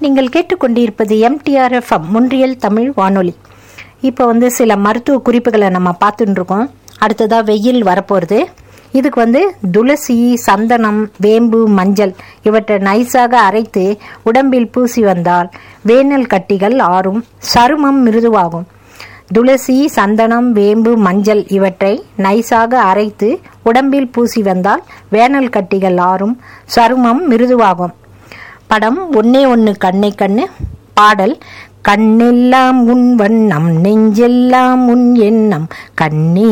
நீங்கள் கேட்டுக்கொண்டிருப்பது எம்டிஆர்எஃப்எம் முன்றியல் தமிழ் வானொலி இப்போ வந்து சில மருத்துவ குறிப்புகளை நம்ம பார்த்துட்டு இருக்கோம் அடுத்ததாக வெயில் வரப்போகிறது இதுக்கு வந்து துளசி சந்தனம் வேம்பு மஞ்சள் இவற்றை நைஸாக அரைத்து உடம்பில் பூசி வந்தால் வேனல் கட்டிகள் ஆறும் சருமம் மிருதுவாகும் துளசி சந்தனம் வேம்பு மஞ்சள் இவற்றை நைஸாக அரைத்து உடம்பில் பூசி வந்தால் வேனல் கட்டிகள் ஆறும் சருமம் மிருதுவாகும் படம் ஒன்னே ஒன்று கண்ணை கண்ணு பாடல் கண்ணெல்லாம் உன் வண்ணம் நெஞ்செல்லாம் உன் எண்ணம் கண்ணே